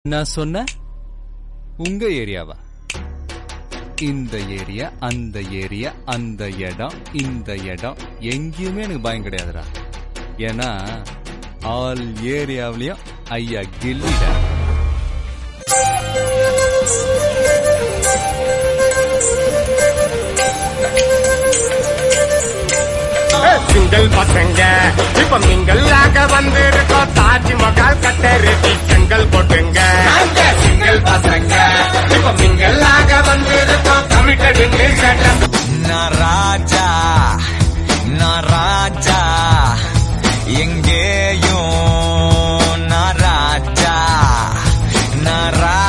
நான் சொன்ன உங்க ஏரியாவா இந்த ஏரியா அந்த ஏரியா அந்த இடம் இந்த இடம் எங்கேயுமே எனக்கு பயம் கிடையாதுடா ஏன்னா ஆல் ஏரியாவிலையும் ஐயா கில்லிடா சிங்கிள் பசங்க இப்ப மிங்கல்லாக வந்திருக்கோம் தாஜ்மஹால் கட்டருதி செங்கல் போட்டுங்க சிங்கிள் பசங்க இப்ப மிங்கல்லாக வந்திருக்கோம் கமிட்டடு சட்டம் நான் ராஜா நான் ராஜா எங்கேயும் நான் ராஜா நான் ராஜா